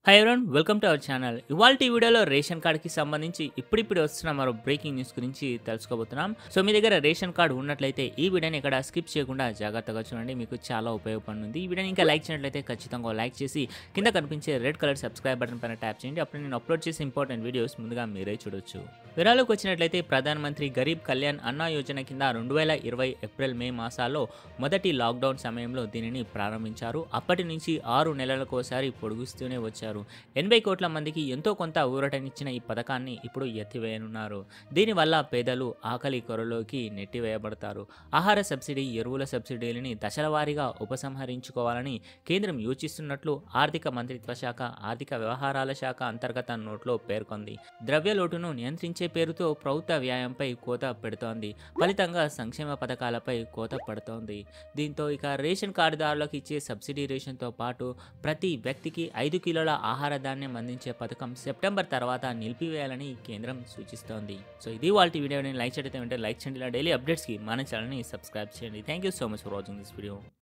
high everyone welcome to our channel ఇవాళ వీడియోలో ration కార్డుకి సంబంధించి ఇప్పుడిప్పుడు వస్తున్న మరో బ్రేకింగ్ న్యూస్ గురించి తెలుసుకోబోతున్నాం సో మీ దగ్గర రేషన్ కార్డు ఉన్నట్లయితే ఈ వీడియోని ఇక్కడ స్కిప్ చేయకుండా జాగ్రత్తగా చూడండి మీకు చాలా ఉపయోగపడుతుంది ఈ వీడియోని ఇంకా లైక్ చేయనట్లయితే ఖచ్చితంగా లైక్ చేసి కింద కనిపించే రెడ్ కలర్ సబ్స్క్రైబ్ బటన్ పైన ట్యాప్ చేయండి అప్పుడు నేను అప్లోడ్ చేసే ఇంపార్టెంట్ వీడియోస్ ముందుగా మీరే చూడొచ్చు వివరాలకు వచ్చినట్లయితే ప్రధానమంత్రి గరీబ్ కళ్యాణ్ అన్నా యోజన కింద రెండు వేల ఇరవై ఏప్రిల్ మే మాసాల్లో మొదటి లాక్డౌన్ సమయంలో దీనిని ప్రారంభించారు అప్పటి నుంచి ఆరు నెలలకోసారి పొడిగిస్తూనే వచ్చారు ఎనభై కోట్ల మందికి ఎంతో కొంత ఊరటనిచ్చిన ఈ పథకాన్ని ఇప్పుడు ఎత్తివేయనున్నారు దీనివల్ల పేదలు ఆకలి కొరలోకి నెట్టివేయబడతారు ఆహార సబ్సిడీ ఎరువుల సబ్సిడీలని దశలవారీగా ఉపసంహరించుకోవాలని కేంద్రం యోచిస్తున్నట్లు ఆర్థిక మంత్రిత్వ శాఖ ఆర్థిక వ్యవహారాల శాఖ అంతర్గత నోట్లో పేర్కొంది ద్రవ్య లోటును నియంత్రించే పేరుతో ప్రభుత్వ వ్యాయంపై కోత పెడుతోంది ఫలితంగా సంక్షేమ పథకాలపై కోత పడుతోంది దీంతో ఇక రేషన్ కార్డుదారులకు ఇచ్చే సబ్సిడీ రేషన్తో పాటు ప్రతి వ్యక్తికి ఐదు కిలోల ఆహార ధాన్యం అందించే పథకం సెప్టెంబర్ తర్వాత నిలిపివేయాలని కేంద్రం సూచిస్తోంది సో ఇది వాళ్ళ వీడియోని లైక్ చేయడం అంటే లైక్ చేయండి ఇలా డైలీ అప్డేట్స్కి మన ఛానల్ని సబ్స్క్రైబ్ చేయండి thank you so much for watching this video